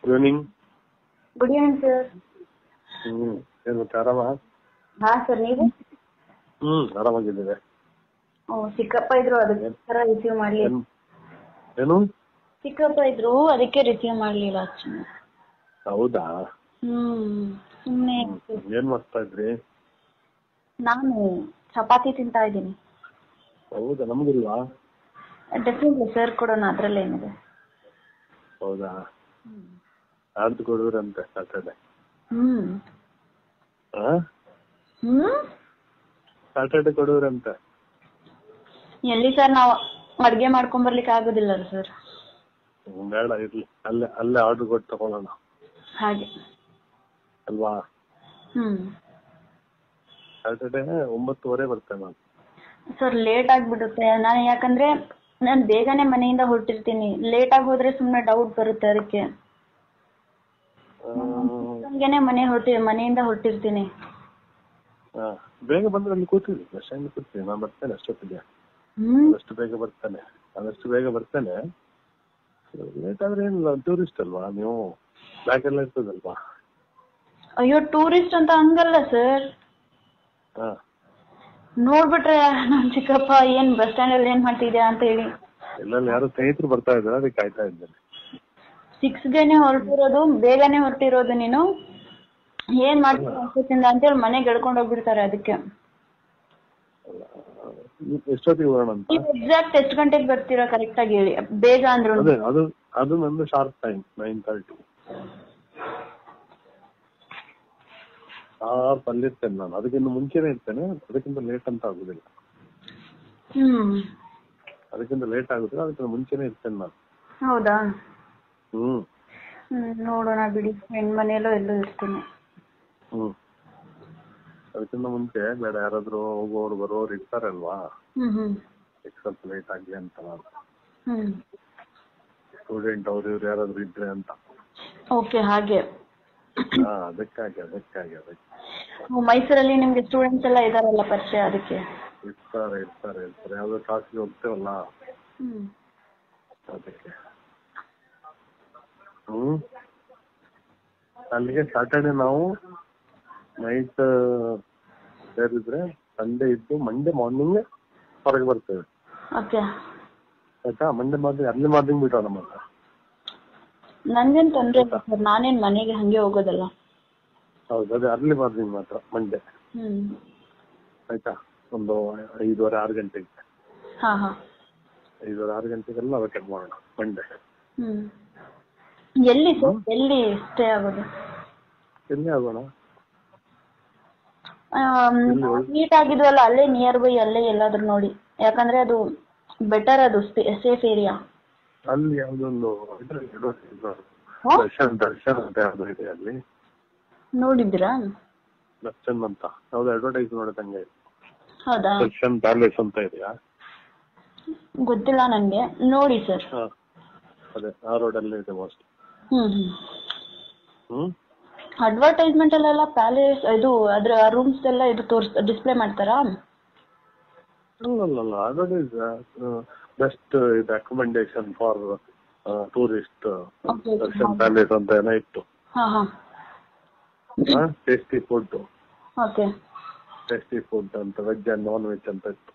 Good evening good evening sir ಹ್ಮ್ ಏನ್ ಮತ್ತೆ ಆರಾಮ ಹಾ ಸರ್ ನೀವು ಹ್ಮ್ ಆರಾಮಾಗಿದ್ದೇವೆ ಓ ಚಿಕ್ಕಪ್ಪ ಇದ್ರು ಅದಕ್ಕೋಸ್ಕರ ರಿಸೀವ್ ಮಾಡ್ಲಿಲ್ಲ ಏನ್ ಏನು ಚಿಕ್ಕಪ್ಪ ಇದ್ರು ಅದಕ್ಕೆ ರಿಸೀವ್ ಮಾಡ್ಲಿಲ್ಲ ಅಚ್ಚುನ ಹೌದಾ ಹ್ಮ್ ಸುಮ್ನೆ ಹ್ಮ್. ಏನ್ ಮಾಡ್ತಾ ಇದ್ರಿ ನಾನು ಚಪಾತಿ ತಿಂತಾ ಇದ್ದೀನಿ ಹೌದಾ ನಮ್ಗಿಲ್ವಾ ಡೆಫಿನೆಟ್ಲಿ ಸರ್ ಕೊಡೋಣ ಅದ್ರಲ್ಲೇನಿದೆ ಹೌದಾ ಆಡ್ದು ಕೊಡುವ್ರಂತೆ ಸಾಟರ್ಡೆ ಹ್ಮ್ ಹಾ ಹ್ಮ್ ಸಾಟರ್ಡೆ ಕೊಡುವ್ರಂತೆ ಎಲ್ಲಿ ಸರ್ ನಾವು ಅಡ್ಗೆ ಮಾಡ್ಕೊಂಡ್ ಬರ್ಲಿಕ್ಕೆ ಆಗೋದಿಲ್ಲ ಸರ್ ಹ್ಮ್, ಬೇಡ ಇರ್ಲಿ ಅಲ್ಲೇ ಅಲ್ಲೇ ಆರ್ಡರ್ ಕೊಟ್ಟು ತಗೊಳ್ಳೋಣ ಹಾಗೆ ಅಲ್ವಾ ಹ್ಮ್ ಸಾಟರ್ಡೆ ಒಂಬತ್ತುವರೆ ಬರ್ತೇನೆ ನಾನು ಸರ್ ಲೇಟ್ ಆಗ್ಬಿಡುತ್ತೆ ನಾನು ಯಾಕಂದ್ರೆ ನಾನು ಬೇಗನೆ ಮನೆಯಿಂದ ಹೊರಟಿರ್ತೀನಿ ಲೇಟ್ ಆಗಿ ಹೋದ್ರೆ ಸುಮ್ಮನೆ ಡೌಟ್ ಬರುತ್ತೆ ಅದಕ್ಕೆ ಆ, ಹಂಗೇನೆ ಮನೆ ಹೊರಟಿ ಮನೆಯಿಂದ ಹೊರಟಿರ್ತೀನಿ ಆ, ಬೇಗ ಬಂದ್ರೆ ಅಲ್ಲಿ ಕೂತಿದ್ವಿ ಬಸ್ ಸ್ಟ್ಯಾಂಡ್ ಕೂರ್ತೀವಿ ನಾನು ಬರ್ತೇನೆ ಅಷ್ಟೊತ್ತಿಗೆ ಹ್ಮ್ ಆದಷ್ಟು ಬೇಗ ಬರ್ತೇನೆ ಆದಷ್ಟು ಬೇಗ ಬರ್ತೇನೆ ಲೇಟ್ ಆದ್ರೆ ಏನಿಲ್ಲ ಟೂರಿಸ್ಟ್ ಅಲ್ವಾ ನೀವು ಬ್ಯಾಗ್ ಎಲ್ಲ ಇರ್ತದಲ್ವಾ ಅಯ್ಯೋ ಟೂರಿಸ್ಟ್ ಅಂತ ಹಂಗಲ್ಲ ಸರ್ ಹಾ ನೋಡ್ಬಿಟ್ರೆ ನಮ್ ಚಿಕ್ಕಪ್ಪ ಏನ್ ಬಸ್ ಸ್ಟ್ಯಾಂಡ್ ಅಲ್ಲಿ ಏನ್ ಮಾಡ್ತಿದ್ಯಾ ಅಂತ ಹೇಳಿ ಎಲ್ಲೆಲ್ಲ ಯಾರೋ ಸ್ನೇಹಿತರು ಬರ್ತಾ ಇದ್ದಾರೆ ಅದಕ್ಕೆ ಕಾಯ್ತಾ ಇದ್ದೇನೆ ಸಿಕ್ಸ್ ಗೆನೆ ಹೊರಟಿರೋದು ಬೇಗನೆ ಹೊರಟಿರೋದು ನೀನು ಏನ್ ಮಾಡ್ತೀಯ ಅನ್ಕೋತಿಂದ ಅಂತೇಳಿ ಮನೆಗೆ ಎಳ್ಕೊಂಡು ಹೋಗ್ಬಿಡ್ತಾರೆ ಅದಕ್ಕೆ ಈ- ಎಷ್ಟೊತ್ತಿಗೆ ಹೋಗೋಣ ಅಂತ ನೀವು ಎಕ್ಸಾಕ್ಟ್ ಎಷ್ಟು ಗಂಟೆಗೆ ಬರ್ತೀರಾ ಕರೆಕ್ಟ್ ಆಗಿ ಹೇಳಿ ಬೇಗ ಅಂದ್ರು ಅದೇ ಅದು ಅದು ನಂದು sharp time nine thirty sharp ಅಲ್ಲಿರ್ತೇನೆ ನಾನು ಅದಕ್ಕಿಂತ ಮುಂಚೆನೆ ಇರ್ತೇನೆ ಅದಕ್ಕಿಂತ ಲೇಟ್ ಅಂತ ಆಗುದಿಲ್ಲ ಹ್ಮ್ ಅದಕ್ಕಿಂತ ಲೇಟ್ ಆಗುದಿಲ್ಲ ಅದಕ್ಕಿಂತ ಮುಂಚೆನೆ ಇರ್ತೇನೆ ನಾನು ಹೌದಾ ಹ್ಮ್ ಹ್ಮ್ ನೋಡೋಣ ಬಿಡಿ ಹೆಣ್ಮನೆಯಲ್ಲೋ ಎಲ್ಲೋ ಇರ್ತೀನಿ ಹ್ಮ್ ಅದಕ್ಕಿಂತ ಮುಂಚೆ ಬೇಡ ಯಾರಾದ್ರೂ ಹೋಗೋರು ಬರೋರು ಇರ್ತಾರಲ್ವಾ ಹ್ಮ್ ಹ್ಮ್ ಈಗ ಸ್ವಲ್ಪ ಲೇಟ್ ಆಗ್ಲಿ ಅಂತ ನಾನು ಹ್ಮ್ ಸ್ಟೂಡೆಂಟ್ ಅವ್ರು ಇವ್ರು ಯಾರಾದ್ರೂ ಇದ್ರೆ ಅಂತ ಓಕೆ ಹಾಗೆ ಹಾ ಅದಕ್ಕಾಗಿ ಅದಕ್ಕಾಗಿ ಅದಕ್ಕೆ ಹ್ಮ್, ಮೈಸೂರಲ್ಲಿ ನಿಮ್ಗೆ ಸ್ಟೂಡೆಂಟ್ಸ್ ಎಲ್ಲ ಇದಾರಲ್ಲ ಪರಿಚಯ ಅದಕ್ಕೆ ಇರ್ತಾರೆ ಇರ್ತಾರೆ ಇರ್ತಾರೆ ಯಾವ್ದೋ ಕ್ಲಾಸ್ಗೆ ಹೋಗ್ತೇವಲ್ಲ ಹ್ಮ್ ಅದಕ್ಕೆ ಹ್ಮ್ ಅಲ್ಲಿಗೆ ಸಾಟರ್ಡೆ ನಾವು ನೈಟ್ ಸೇರಿದ್ರೆ ಸಂಡೇ ಇದ್ದು ಮಂಡೇ ಮಾರ್ನಿಂಗ್ ಹೊರಗೆ ಬರ್ತೇವೆ ಓಕೆ ಆಯ್ತಾ ಮಂಡೇ ಮಾರ್ನಿಂಗ್ ಅರ್ಲಿ ಮಾರ್ನಿಂಗ್ ಬಿಟ್ಟವ ನಮ್ಮ ಹತ್ರ ನನ್ಗೇನ್ ತೊಂದ್ರೆ ಇಲ್ಲ ಸರ್ ನಾನೇನ್ ಮನೆಗೆ ಹಂಗೆ ಹೋಗೋದಲ್ಲ ಹೌದು ಅದೇ ಅರ್ಲಿ ಮಾರ್ನಿಂಗ್ ಮಾತ್ರ ಮಂಡೇ ಹ್ಮ್ ಆಯ್ತಾ ಒಂದು ಐದುವರೆ ಆರು ಗಂಟೆಗೆ ಹಾ ಹಾ ಐದುವರೆ ಆರು ಗಂಟೆಗೆಲ್ಲ ವೆಕೆಟ್ ಮಾಡೋಣ ಮಂಡೇ ಹ್ಮ್ ಎಲ್ಲಿ ಸರ್ ಎಲ್ಲಿ ಸ್ಟೇ ಆಗೋದು ಎಲ್ಲಿ ಆಗೋಣ ಮೀಟ್ ಆಗಿದ್ವಲ್ಲ ಅಲ್ಲೇ ನಿಯರ್ ಬೈ ಅಲ್ಲೇ ಎಲ್ಲಾದ್ರೂ ನೋಡಿ ಯಾಕಂದ್ರೆ ಅದು ಬೆಟರ್ ಅದು ಸೇಫ್ ಏರಿಯಾ ಅಲ್ಲಿ ಯಾವ್ದೊಂದು ಇದು ಇದೆ, ದರ್ಶನ್ ದರ್ಶನ್ ಅಂತ ಯಾವ್ದೋ ಇದೆ ಅಲ್ಲಿ ನೋಡಿದ್ರಾ ದರ್ಶನ್ ಅಂತ ಯಾವ್ದು ಅಡ್ವರ್ಟೈಸ್ ನೋಡದಂಗೆ ಹೌದಾ ದರ್ಶನ್ ಪ್ಯಾಲೇಸ್ ಅಂತ ಇದೆಯಾ ಗೊತ್ತಿಲ್ಲ ನನ್ಗೆ ನೋಡಿ ಸರ್ ಹಾ ಅದೇ ಆ ರೋಡ್ ಅಲ್ಲೇ ಇದೆ ಮೋಸ್ಟ್ ಹ್ಮ್ ಹ್ಮ್ ಹ್ಮ್ ಅಡ್ವರ್ಟೈಸ್ಮೆಂಟ್ ಅಲ್ಲೆಲ್ಲ ಪ್ಯಾಲೇಸ್ ಇದು ಅದ್ರ ರೂಮ್ಸ್ ಎಲ್ಲ ಇದು ತೋರ್ಸ್ ಡಿಸ್ಪ್ಲೇ ಮಾಡ್ತಾರಾ ಅಲ್ಲಲ್ಲ ಅಡ್ವರ್ಟೈಸ್ ಬೆಸ್ಟ್ ಇದು accommodation for tourist Okay, Darshan palace ಅಂತ ಏನೋ ಇತ್ತು ಹಾ ಹಾ tasty food okay tasty food ಅಂತ ವೆಜ್ ಅಂಡ್ ನಾನ್ ವೆಜ್ ಅಂತ ಇತ್ತು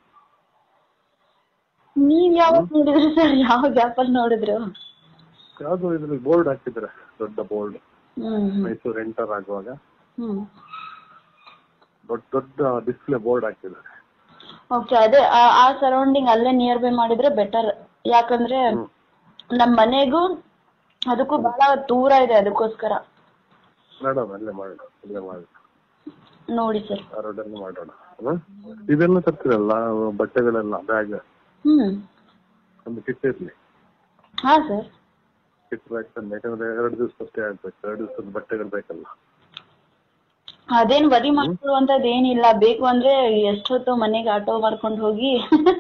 ನೀವ್ ಯಾವಾಗ ನೋಡಿದ್ರಿ ಸರ್ ಯಾವ ಗ್ಯಾಪ್ ಅಲ್ಲಿ ನೋಡಿದ್ರು ಯಾವ್ದು ಇದ್ರಲ್ಲಿ ಬೋರ್ಡ್ ಹಾಕಿದ್ರೆ ದೊಡ್ಡ ಬೋರ್ಡ್ ಹ್ಮ್ ಹ್ಮ್ ಮೈಸೂರು ಎಂಟರ್ ಆಗುವಾಗ ಹ್ಮ್ ದೊಡ್ಡ ದೊಡ್ಡ ಡಿಸ್ಪ್ಲೇ ಬೋರ್ಡ್ ಹಾಕಿದ್ದಾರೆ ಓಕೆ ಅದೇ ಆ- ಆ ಸರೌಂಡಿಂಗ್ ಅಲ್ಲೇ ನಿಯರ್ ಬೈ ಮಾಡಿದ್ರೆ ಬೆಟರ್ ಯಾಕಂದ್ರೆ ನಮ್ ಮನೆಗೂ ಅದಕ್ಕೂ ಬಹಳ ದೂರ ಇದೆ ಅದಕ್ಕೋಸ್ಕರ ಮಾಡೋಣ ಅಲ್ಲೇ ಮಾಡೋಣ ಅಲ್ಲೇ ಮಾಡೋಣ ನೋಡಿ ಸರ್ ಆ ರೋಡಲ್ಲಿ ಮಾಡೋಣ ಹ್ಮ್? ಇದೆಲ್ಲ ತರ್ತೀರಲ್ಲ ಬಟ್ಟೆಗಳೆಲ್ಲ ಬ್ಯಾಗ್ ಹ್ಮ್ ಒಂದು ಕಿಟ್ ಇರ್ಲಿ ಹಾ ಸರ್ ಕಿಟ್ ಬ್ಯಾಗ್ ತಂದು ಯಾಕಂದ್ರೆ ಎರಡು ದಿವಸ ಅಷ್ಟೇ ಆಗ್ಬೇಕು ಎರಡು ದಿವಸದ ಬಟ್ಟೆಗಳು ಬೇಕಲ್ಲ ಅದೇನ್ ವರಿ ಮಾಡ್ಕೊಳ್ಳುವಂತದ್ ಏನಿಲ್ಲ ಬೇಕು ಅಂದ್ರೆ ಎಷ್ಟೊತ್ತು ಮನೆಗೆ ಆಟೋ ಮಾಡ್ಕೊಂಡು ಹೋಗಿ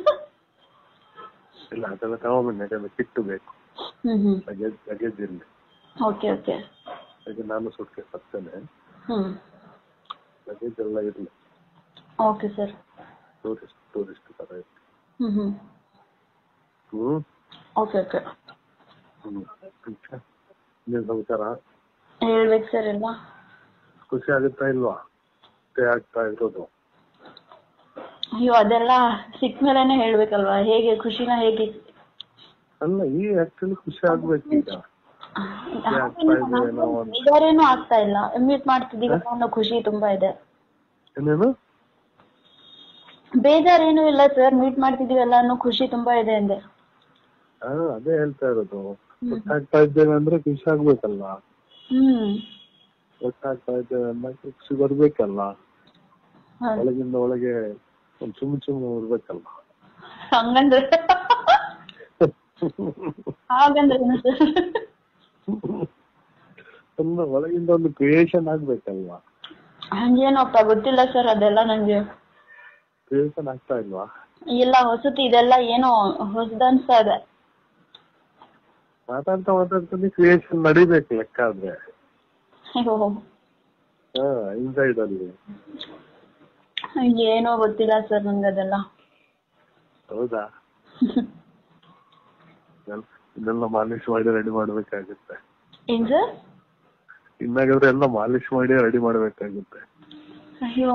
ಇಲ್ಲ ಅದೆಲ್ಲ ತಗೊಂಬನ್ನಿ ಯಾಕಂದ್ರೆ ಕಿಟ್ಟು ಬೇಕು ಹ್ಮ್ ಹ್ಮ್ ಲಗೇಜ್ ಲಗೇಜ್ ಇರ್ಲಿ ಓಕೆ ಓಕೆ ಹಾಗೆ ನಾನು ಸುಟ್ಕೆ ತರ್ತೇನೆ ಹ್ಮ್ ಲಗೇಜ್ ಎಲ್ಲ ಇರ್ಲಿ ಓಕೆ ಸರ್ ಟೂರಿಸ್ಟ್ ಟೂರಿಸ್ಟ್ ತರ ಇರ್ಲಿ ಹ್ಮ್ ಹ್ಮ್ ಹ್ಮ್ ಓಕೆ ಓಕೆ ಹ್ಮ್ ಇನ್ನೇನ್ ಸಮಾಚಾರ ಹೇಳ್ಬೇಕು ಸರ್ ಎಲ್ಲ ಖುಷಿ ಆಗುತ್ತಾ ಇಲ್ವಾ ಸ್ಟೇ ಆಗ್ತಾ ಇರೋದು ಅಯ್ಯೋ ಅದೆಲ್ಲ ಸಿಕ್ಮೇಲೆನೆ ಹೇಳ್ಬೇಕಲ್ವಾ ಹೇಗೆ ಖುಷಿನ ಹೇಗೆ ಅಲ್ಲ ಈ ಆಕ್ಚುಲಿ ಖುಷಿ ಆಗ್ಬೇಕು ಈಗ ಆಗ್ತಾ ಇದೆ ಏನೋ ಒಂದು. ಬೇಜಾರೇನು ಆಗ್ತಾ ಇಲ್ಲ ಮ್ಯೂಟ್ ಮಾಡ್ತಿದ್ದೀವಿ ಅನ್ನೋ ಖುಷಿ ತುಂಬಾ ಇದೆ ಏನೇನು ಬೇಜಾರೇನು ಇಲ್ಲ ಸರ್ ಮೀಟ್ ಮಾಡ್ತಿದೀವಲ್ಲ ಅನ್ನೋ ಖುಷಿ ತುಂಬಾ ಇದೆ ಅಂದೆ ಹಾ ಅದೇ ಹೇಳ್ತಾ ಇರೋದು ಒಟ್ಟಾಗ್ತಾ ಇದ್ದೇವೆ ಅಂದ್ರೆ ಖುಷಿ ಆಗ್ಬೇಕಲ್ಲ ಹ್ಮ್ ಒಟ್ಟಾಗ್ತಾ ಇದ್ದೇವೆ ಅಂದ್ರೆ ಖುಷಿ ಬರ್ಬೇಕಲ್ಲ ಹೌದು. ಒಳಗಿಂದ ಒಳಗೆ ಒಂದ್ ಚುಮ್ ಚುಮ್ ಇರ್ಬೇಕಲ್ಲ ಹಂಗಂದ್ರೆ ಹಾಗಂದ್ರೆ ಏನು ಸರ್ ಒಂದು ಒಳಗಿಂದ ಒಂದು ಕ್ರಿಯೇಷನ್ ಆಗ್ಬೇಕಲ್ವಾ ಹಂಗೇನಪ್ಪ ಗೊತ್ತಿಲ್ಲ ಸರ್ ಅದೆಲ್ಲ ನಂಗೆ ಕ್ರಿಯೇಷನ್ ಆಗ್ತಾ ಇಲ್ವಾ ಇಲ್ಲ ಹೊಸತು ಇದೆಲ್ಲ ಏನೋ ಹೊಸದನ್ಸ್ತಾ ಇದೆ ಮಾತಾಡ್ತಾ ಮಾತಾಡ್ತಾನೆ ಕ್ರಿಯೇಷನ್ ನಡಿಬೇಕು ಲೆಕ್ಕ ಆದ್ರೆ ಅಯ್ಯೋ ಹಾ ಇನ್ಸೈಡ್ ಅಲ್ಲಿ ಏನೋ ಗೊತ್ತಿಲ್ಲ ಸರ್ ನಂಗೆ ಅದೆಲ್ಲ ಹೌದಾ ಇದೆಲ್ಲ- ಇದೆಲ್ಲ ಮಾಲಿಶ್ ಮಾಡಿ ರೆಡಿ ಮಾಡ್ಬೇಕಾಗುತ್ತೆ ಏನ್ ಸರ್ ಇನ್ನಾಗಾದ್ರೆ ಎಲ್ಲ ಮಾಲಿಶ್ ಮಾಡಿ ರೆಡಿ ಮಾಡ್ಬೇಕಾಗುತ್ತೆ ಅಯ್ಯೋ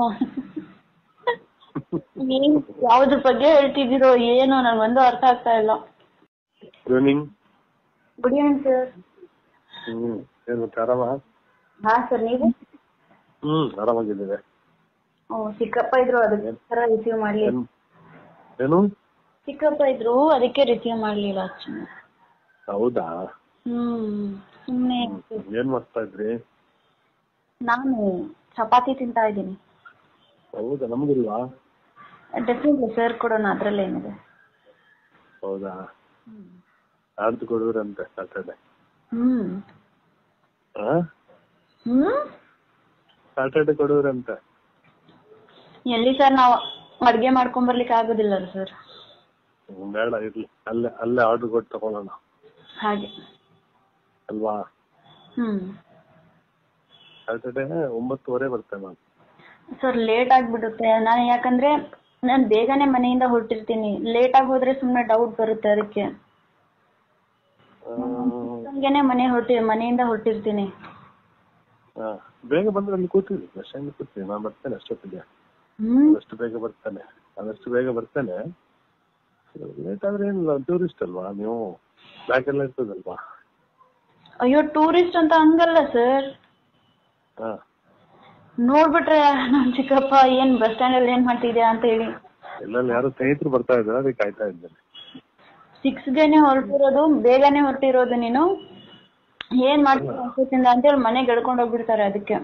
ಏನ್ ಯಾವ್ದ್ರ ಬಗ್ಗೆ ಹೇಳ್ತಿದ್ದೀರೋ ಏನೋ ನನ್ಗೊಂದು ಅರ್ಥ ಆಗ್ತಾ ಇಲ್ಲ ರನ್ನಿಂಗ್ ಗುಡ್ ಈವ್ನಿಂಗ್ ಸರ್ ಹ್ಮ್ ಏನ್ ಮತ್ತೆ ಆರಾಮ ಹಾ ಸರ್ ನೀವು ಹ್ಮ್ ಆರಾಮಾಗಿದ್ದೇವೆ ಓ ಚಿಕ್ಕಪ್ಪ ಇದ್ರು ಅದಕ್ಕೋಸ್ಕರ ರಿಸೀವ್ ಮಾಡ್ಲಿಲ್ಲ ಏನ್ ಏನು ಚಿಕ್ಕಪ್ಪ ಇದ್ರು ಅದಕ್ಕೆ ರಿಸೀವ್ ಮಾಡ್ಲಿಲ್ಲ ಅಚ್ಚುನೆ ಹೌದಾ ಹ್ಮ್ ಸುಮ್ನೆ ಏನ್ ಮಾಡ್ತಾ ಇದ್ರಿ ನಾನು ಚಪಾತಿ ತಿಂತಾ ಇದ್ದೀನಿ ಹೌದಾ ನಮ್ಗಿಲ್ವಾ ಡೆಫಿನೆಟ್ಲಿ ಸರ್ ಕೊಡೋಣ ಅದ್ರಲ್ಲೇನಿದೆ ಹೌದಾ ಆಡ್ದು ಕೊಡುವ್ರಂತೆ ಸಾಟರ್ಡೆ ಹ್ಮ್ ಹಾ ಹ್ಮ್ ಸಾಟರ್ಡೆ ಕೊಡುವ್ರಂತೆ ಎಲ್ಲಿ ಸರ್ ನಾವು ಅಡ್ಗೆ ಮಾಡ್ಕೊಂಡ್ ಬರ್ಲಿಕ್ಕೆ ಆಗೋದಿಲ್ಲ ಸರ್ ಹ್ಮ್, ಬೇಡ ಇರ್ಲಿ ಅಲ್ಲೇ ಅಲ್ಲೇ ಆರ್ಡರ್ ಕೊಟ್ಟು ತಗೊಳ್ಳೋಣ ಹಾಗೆ ಅಲ್ವಾ ಹ್ಮ್ ಸಾಟರ್ಡೆ ಒಂಬತ್ತುವರೆ ಬರ್ತೇನೆ ನಾನು ಸರ್ ಲೇಟ್ ಆಗ್ಬಿಡುತ್ತೆ ನಾನು ಯಾಕಂದ್ರೆ ನಾನು ಬೇಗನೆ ಮನೆಯಿಂದ ಹೊರಟಿರ್ತೀನಿ ಲೇಟ್ ಆಗಿ ಹೋದ್ರೆ ಸುಮ್ಮನೆ ಡೌಟ್ ಬರುತ್ತೆ ಅದಕ್ಕೆ ಆ, ಹಂಗೇನೆ ಮನೆ ಹೊರಟಿ ಮನೆಯಿಂದ ಹೊರಟಿರ್ತೀನಿ ಆ, ಬೇಗ ಬಂದ್ರೆ ಅಲ್ಲಿ ಕೂತೀವಿ ಬಸ್ ಸ್ಟ್ಯಾಂಡ್ ಕೂತೀವಿ ನಾನು ಬರ್ತೇನೆ ಅಷ್ಟೊತ್ತಿಗೆ ಹ್ಮ್ ಆದಷ್ಟು ಬೇಗ ಬರ್ತೇನೆ ಆದಷ್ಟು ಬೇಗ ಬರ್ತೇನೆ ಲೇಟ್ ಆದ್ರೆ ಏನಿಲ್ಲ ಟೂರಿಸ್ಟ್ ಅಲ್ವಾ ನೀವು ಬ್ಯಾಗ್ ಎಲ್ಲ ಇರ್ತದಲ್ವಾ ಅಯ್ಯೋ ಟೂರಿಸ್ಟ್ ಅಂತ ಹಂಗಲ್ಲ ಸರ್ ಹಾ ನೋಡ್ಬಿಟ್ರೆ ನಮ್ ಚಿಕ್ಕಪ್ಪ ಏನ್ ಬಸ್ ಸ್ಟ್ಯಾಂಡ್ ಅಲ್ಲಿ ಏನ್ ಮಾಡ್ತಿದ್ಯಾ ಅಂತ ಹೇಳಿ ಎಲ್ಲೆಲ್ಲ ಯಾರು ಸ್ನೇಹಿತರು ಬರ್ತಾ ಇದ್ದಾರೆ ಅದಕ್ಕೆ ಕಾಯ್ತಾ ಇದ್ದೇನೆ ಸಿಕ್ಸ್ ಗೆನೆ ಹೊರಟಿರೋದು ಬೇಗನೆ ಹೊರಟಿರೋದು ನೀನು ಏನ್ ಮಾಡ್ತೀಯ ಅಷ್ಟೊತ್ತಿಂದ ಅಂತೇಳಿ ಮನೆಗೆ ಎಳ್ಕೊಂಡು ಹೋಗ್ಬಿಡ್ತಾರೆ ಅದಕ್ಕೆ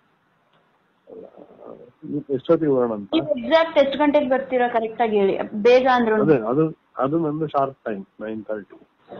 ನೀವು ಎಷ್ಟೊತ್ತಿಗೆ ಹೋಗೋಣ ಅಂತ ನೀವು ಎಕ್ಸಾಕ್ಟ್ ಎಷ್ಟು ಗಂಟೆಗೆ ಬರ್ತೀರಾ ಕರೆಕ್ಟ್ ಆಗಿ ಹೇಳಿ ಬೇಗ ಅಂದ್ರು ಅದೇ ಅದು ಅದು ನಂದು sharp time nine thirty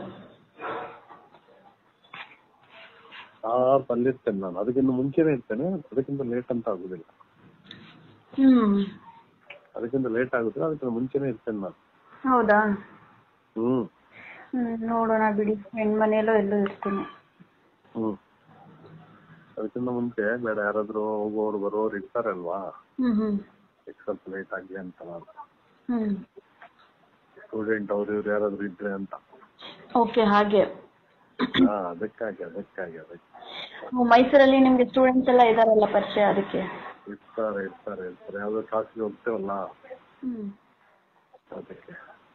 sharp ಅಲ್ಲಿರ್ತೇನೆ ನಾನು ಅದಕ್ಕಿಂತ ಮುಂಚೆನೆ ಇರ್ತೇನೆ ಅದಕ್ಕಿಂತ ಲೇಟ್ ಅಂತ ಆಗುದಿಲ್ಲ ಹ್ಮ್ ಅದಕ್ಕಿಂತ ಲೇಟ್ ಆಗುದಿಲ್ಲ ಅದಕ್ಕಿಂತ ಮುಂಚೆನೆ ಇರ್ತೇನೆ ನಾನು ಹೌದಾ ಹ್ಮ್ ಹ್ಮ್ ನೋಡೋಣ ಬಿಡಿ ಹೆಣ್ಮನೆಯಲ್ಲೋ ಎಲ್ಲೋ ಇರ್ತೀನಿ ಹ್ಮ್ ಅದಕ್ಕಿಂತ ಮುಂಚೆ ಬೇಡ ಯಾರಾದ್ರೂ ಹೋಗೋರು ಬರೋರು ಇರ್ತಾರಲ್ವಾ ಹ್ಮ್ ಹ್ಮ್ ಈಗ ಸ್ವಲ್ಪ ಲೇಟ್ ಆಗ್ಲಿ ಅಂತ ನಾನು ಹ್ಮ್ ಸ್ಟೂಡೆಂಟ್ ಅವ್ರು ಇವ್ರು ಯಾರಾದ್ರೂ ಇದ್ರೆ ಅಂತ ಓಕೆ ಹಾಗೆ ಹಾ ಅದಕ್ಕಾಗಿ ಅದಕ್ಕಾಗಿ ಅದಕ್ಕೆ ಹ್ಮ್, ಮೈಸೂರಲ್ಲಿ ನಿಮ್ಗೆ ಸ್ಟೂಡೆಂಟ್ಸ್ ಎಲ್ಲ ಇದಾರಲ್ಲ ಪರಿಚಯ ಅದಕ್ಕೆ ಇರ್ತಾರೆ ಇರ್ತಾರೆ ಇರ್ತಾರೆ ಯಾವ್ದೋ ಕ್ಲಾಸ್ಗೆ ಹೋಗ್ತೇವಲ್ಲ ಹ್ಮ್ ಅದಕ್ಕೆ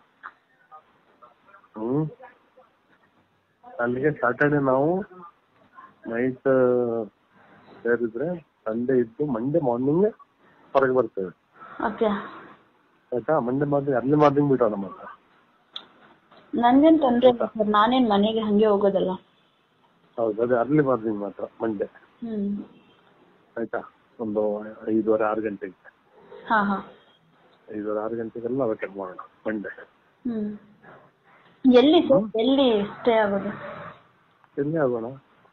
ಹ್ಮ್ ಅಲ್ಲಿಗೆ ಸಾಟರ್ಡೆ ನಾವು ನೈಟ್ ಸೇರಿದ್ರೆ ಸಂಡೇ ಇದ್ದು ಮಂಡೇ ಮಾರ್ನಿಂಗ್ ಹೊರಗೆ ಬರ್ತೇವೆ ಓಕೆ ಆಯ್ತಾ ಮಂಡೇ ಮಾರ್ನಿಂಗ್ ಅರ್ಲಿ ಮಾರ್ನಿಂಗ್ ಬಿಡೋಣ ಮಾತ್ರ ನನ್ಗೇನ್ ತೊಂದ್ರೆ ಇಲ್ಲ ಸರ್ ನಾನೇನ್ ಮನೆಗೆ ಹಂಗೆ ಹೋಗೋದಲ್ಲ ಹೌದು ಅದೇ ಅರ್ಲಿ ಮಾರ್ನಿಂಗ್ ಮಾತ್ರ ಮಂಡೇ ಹ್ಮ್ ಆಯ್ತಾ ಒಂದು ಐದುವರೆ ಆರು ಗಂಟೆಗೆ ಹಾ ಹಾ ಐದುವರೆ ಆರು ಗಂಟೆಗೆಲ್ಲ ವೆಕೆಟ್ ಮಾಡೋಣ ಮಂಡೇ ಹ್ಮ್ ಎಲ್ಲಿ ಸರ್ ಎಲ್ಲಿ ಸ್ಟೇ ಆಗೋದು ಎಲ್ಲಿ ಆಗೋಣ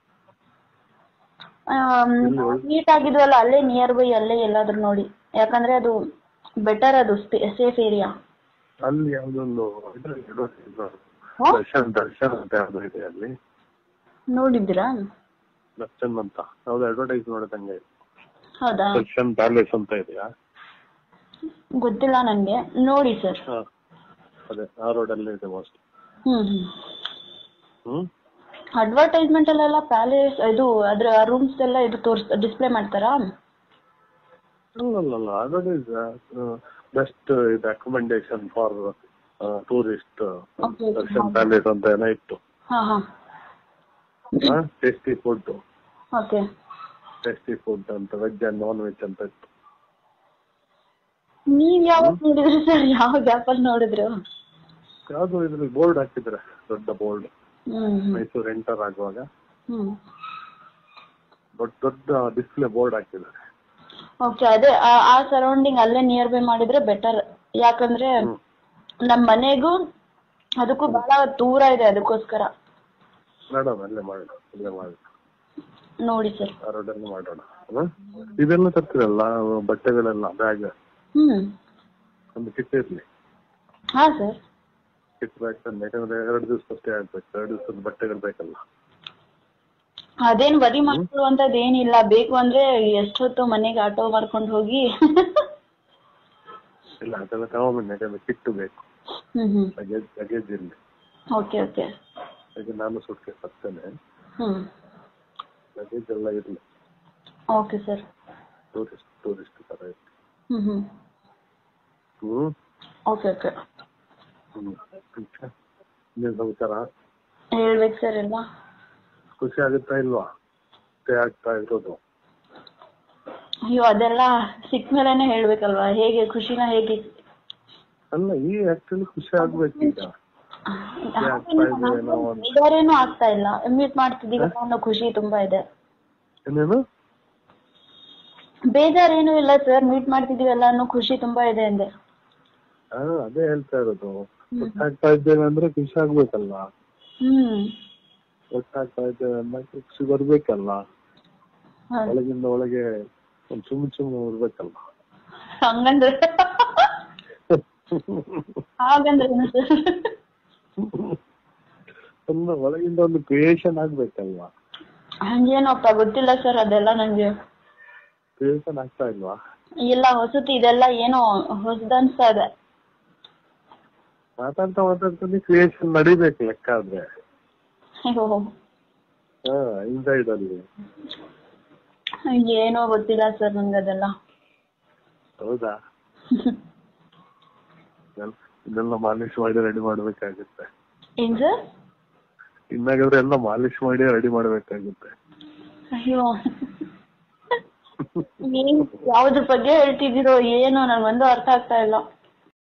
ಮೀಟ್ ಆಗಿದ್ವಲ್ಲ ಅಲ್ಲೇ ನಿಯರ್ ಬೈ ಅಲ್ಲೇ ಎಲ್ಲಾದ್ರೂ ನೋಡಿ ಯಾಕಂದ್ರೆ ಅದು ಬೆಟರ್ ಅದು ಸೇಫ್ ಏರಿಯಾ ಅಲ್ಲಿ ಯಾವ್ದೊಂದು ಇದು ಇದು ಹಾ? ದರ್ಶನ್ ದರ್ಶನ್ ಅಂತ ಯಾವ್ದೋ ಇದೆ ಅಲ್ಲಿ ನೋಡಿದ್ದೀರಾ ದರ್ಶನ್ ಅಂತ ಯಾವ್ದು ಅಡ್ವರ್ಟೈಸ್ ನೋಡದಂಗೆ ಹೌದಾ ದರ್ಶನ್ ಪ್ಯಾಲೇಸ್ ಅಂತ ಇದೆಯಾ ಗೊತ್ತಿಲ್ಲ ನನ್ಗೆ ನೋಡಿ ಸರ್ ಹಾ ಅದೇ ಆ ರೋಡ್ ಅಲ್ಲೇ ಇದೆ ಮೋಸ್ಟ್ ಹ್ಮ್ ಹ್ಮ್ ಹ್ಮ್ ಅಡ್ವರ್ಟೈಸ್ಮೆಂಟ್ ಅಲ್ಲೆಲ್ಲ ಪ್ಯಾಲೇಸ್ ಇದು ಅದ್ರ ರೂಮ್ಸ್ ಎಲ್ಲ ಇದು ತೋರ್ಸ್ ಡಿಸ್ಪ್ಲೇ ಮಾಡ್ತಾರಾ ಅಲ್ಲಲ್ಲ ಅದರ್ವೈಸ್ ಬೆಸ್ಟ್ ಇದು accommodation for tourist Okay. Darshan palace ಅಂತ ಏನೋ ಇತ್ತು ಹಾ ಹಾ tasty food okay tasty food ಅಂತ ವೆಜ್ ಅಂಡ್ ನಾನ್ ವೆಜ್ ಅಂತ ಇತ್ತು ನೀವ್ ಯಾವಾಗ ನೋಡಿದ್ರಿ ಸರ್ ಯಾವ ಗ್ಯಾಪಲ್ಲಿ ನೋಡಿದ್ರು ಯಾವ್ದು ಇದ್ರಲ್ಲಿ ಬೋರ್ಡ್ ಹಾಕಿದ್ರೆ ದೊಡ್ಡ ಬೋರ್ಡ್ ಹ್ಮ್ ಹ್ಮ್ ಮೈಸೂರು ಎಂಟರ್ ಆಗುವಾಗ ಹ್ಮ್ ದೊಡ್ಡ ದೊಡ್ಡ ಡಿಸ್ಪ್ಲೇ ಬೋರ್ಡ್ ಹಾಕಿದ್ದಾರೆ ಓಕೆ ಅದೇ ಆ- ಆ ಸರೌಂಡಿಂಗ್ ಅಲ್ಲೇ ನಿಯರ್ ಬೈ ಮಾಡಿದ್ರೆ ಬೆಟರ್ ಯಾಕಂದ್ರೆ ನಮ್ ಮನೆಗೂ ಅದಕ್ಕೂ ಬಹಳ ದೂರ ಇದೆ ಅದಕ್ಕೋಸ್ಕರ ಮೇಡಮ್ ಅಲ್ಲೇ ಮಾಡೋಣ ಅಲ್ಲೇ ಮಾಡೋಣ ನೋಡಿ ಸರ್ ಆ ರೋಡಲ್ಲಿ ಮಾಡೋಣ ಹ್ಮ್? ಇದೆಲ್ಲ ತರ್ತೀರಲ್ಲ ಬಟ್ಟೆಗಳೆಲ್ಲ ಬ್ಯಾಗ್ ಹ್ಮ್ ಒಂದು ಕಿಟ್ ಇರ್ಲಿ ಹಾ ಸರ್ ಕಿಟ್ ಬ್ಯಾಗ್ ತಂದು ಯಾಕಂದ್ರೆ ಎರಡು ದಿವಸ ಅಷ್ಟೇ ಆಗ್ಬೇಕು ಎರಡು ದಿವಸದ ಬಟ್ಟೆಗಳು ಬೇಕಲ್ಲ ಅದೇನ್ ವರಿ ಮಾಡ್ಕೊಳ್ಳುವಂತದ್ದು ಏನಿಲ್ಲ ಬೇಕು ಅಂದ್ರೆ ಎಷ್ಟೊತ್ತು ಮನೆಗೆ ಆಟೋ ಮಾಡ್ಕೊಂಡು ಹೋಗಿ ಇಲ್ಲ ಅದೆಲ್ಲ ತಗೊಂಬನ್ನಿ ಯಾಕಂದ್ರೆ ಕಿಟ್ಟು ಬೇಕು ಹ್ಮ್ ಹ್ಮ್ ಲಗೇಜ್ ಲಗೇಜ್ ಇರ್ಲಿ ಓಕೆ ಓಕೆ ಹಾಗೆ ನಾನು ಸುಟ್ಕೆ ತರ್ತೇನೆ ಹ್ಮ್ ಲಗೇಜ್ ಎಲ್ಲ ಇರ್ಲಿ ಓಕೆ ಸರ್ ಟೂರಿಸ್ಟ್ ಟೂರಿಸ್ಟ್ ತರ ಇರ್ಲಿ ಹ್ಮ್ ಹ್ಮ್ ಹ್ಮ್ ಓಕೆ ಓಕೆ ಹ್ಮ್ ಮತ್ತೆ ಇನ್ನೇನ್ ಸಮಾಚಾರ ಹೇಳ್ಬೇಕು ಸರ್ ಎಲ್ಲ ಖುಷಿ ಆಗುತ್ತಾ ಇಲ್ವಾ ಸ್ಟೇ ಆಗ್ತಾ ಇರೋದು ಅಯ್ಯೋ ಅದೆಲ್ಲ ಸಿಕ್ಕ ಮೇಲೆನೆ ಹೇಳ್ಬೇಕಲ್ವಾ ಹೇಗೆ ಖುಷಿನ ಹೇಗೆ ಅಲ್ಲ ಈ ಆಕ್ಚುಲಿ ಖುಷಿ ಆಗ್ಬೇಕೀಗ ಆಗ್ತಾ ಇದೆ ಏನೋ ಒಂದು ಬೇಜಾರೇನು ಆಗ್ತಾ ಇಲ್ಲ ಮ್ಯೂಟ್ ಮಾಡ್ತಿದ್ದೀವಿ ಅನ್ನೋ ಖುಷಿ ತುಂಬಾ ಇದೆ ಏನೇನು ಬೇಜಾರೇನು ಇಲ್ಲ ಸರ್ ಮೀಟ್ ಮಾಡ್ತಿದೀವಲ್ಲ ಅನ್ನೋ ಖುಷಿ ತುಂಬಾ ಇದೆ ಅಂದೆ ಹಾ ಅದೇ ಹೇಳ್ತಾ ಇರೋದು ಒಟ್ಟಾಗ್ತಾ ಇದ್ದೇವೆ ಅಂದ್ರೆ ಖುಷಿ ಆಗ್ಬೇಕಲ್ಲ ಹ್ಮ್ ಒಟ್ಟಾಗ್ತಾ ಇದ್ದೇವೆ ಅಂದ್ರೆ ಖುಷಿ ಬರ್ಬೇಕಲ್ಲ ಹೌದು. ಒಳಗಿಂದ ಒಳಗೆ ಒಂದ್ ಚುಮ್ ಚುಮ್ ಇರ್ಬೇಕಲ್ಲ ಹಂಗಂದ್ರೆ ಹಾಗಂದ್ರೆ ಏನು ಸರ್ ಒಂದು ಒಳಗಿಂದ ಒಂದು ಕ್ರಿಯೇಷನ್ ಆಗ್ಬೇಕಲ್ವಾ ಹಂಗೇನಪ್ಪ ಗೊತ್ತಿಲ್ಲ ಸರ್ ಅದೆಲ್ಲ ನಂಗೆ ಕ್ರಿಯೇಷನ್ ಆಗ್ತಾ ಇಲ್ವಾ ಇಲ್ಲ ಹೊಸತಿ ಇದೆಲ್ಲ ಏನೋ ಹೊಸದನ್ಸ್ತಾ ಇದೆ ಮಾತಾಡ್ತಾ ಮಾತಾಡ್ತಾನೆ ಕ್ರಿಯೇಷನ್ ನಡಿಬೇಕು ಲೆಕ್ಕ ಆದ್ರೆ ಅಯ್ಯೋ ಹಾ ಇನ್ಸೈಡ್ ಅಲ್ಲಿ ಏನೋ ಗೊತ್ತಿಲ್ಲ ಸರ್ ನಂಗೆ ಅದೆಲ್ಲ ಹೌದಾ ಇದೆಲ್ಲ- ಇದೆಲ್ಲ ಮಾಲಿಶ್ ಮಾಡಿ ರೆಡಿ ಮಾಡ್ಬೇಕಾಗುತ್ತೆ ಏನ್ ಸರ್ ಇನ್ನಾಗಾದ್ರೆ ಎಲ್ಲ ಮಾಲಿಶ್ ಮಾಡಿ ರೆಡಿ ಮಾಡ್ಬೇಕಾಗುತ್ತೆ ಅಯ್ಯೋ ಏನ್ ಯಾವ್ದ್ರ ಬಗ್ಗೆ ಹೇಳ್ತಿದ್ದೀರೋ ಏನೋ ನನ್ಗೊಂದು ಅರ್ಥ ಆಗ್ತಾ ಇಲ್ಲ